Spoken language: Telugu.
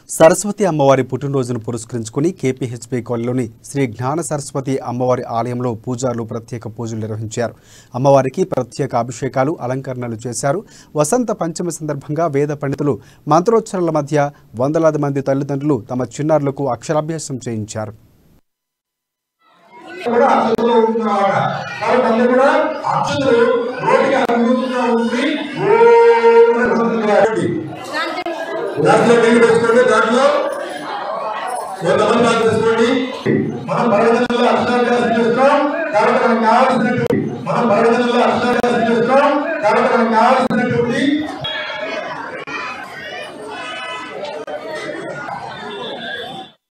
సరస్వతి అమ్మవారి పుట్టినరోజును పురస్కరించుకుని కేపీహెచ్పీ కాలనీలోని శ్రీ జ్ఞాన సరస్వతి అమ్మవారి ఆలయంలో పూజారులు ప్రత్యేక పూజలు నిర్వహించారు అమ్మవారికి ప్రత్యేక అభిషేకాలు అలంకరణలు చేశారు వసంత పంచమి సందర్భంగా వేద పండితులు మంత్రోచ్చరణల మధ్య వందలాది మంది తల్లిదండ్రులు తమ చిన్నారులకు అక్షరాభ్యాసం చేయించారు కూడా అక్షతలో ఉంటున్నమాట కాబట్టి అందరూ కూడా అక్షతలు రోడ్డుకి అనుకుంటున్నా ఉండి ఓం అని అనుకుంటున్నారు. దాంట్లో నీళ్ళు వేసుకోండి దాంట్లో కొంతమంది దాంట్లో తీసుకోండి మనం పర్వతంలో అక్షరాభ్యాసం చేస్తాం కాబట్టి మనకు కావాల్సినటువంటి మనం పర్వతంలో అక్షరాభ్యాసం చేస్తాం కాబట్టి మనకు కావాల్సిన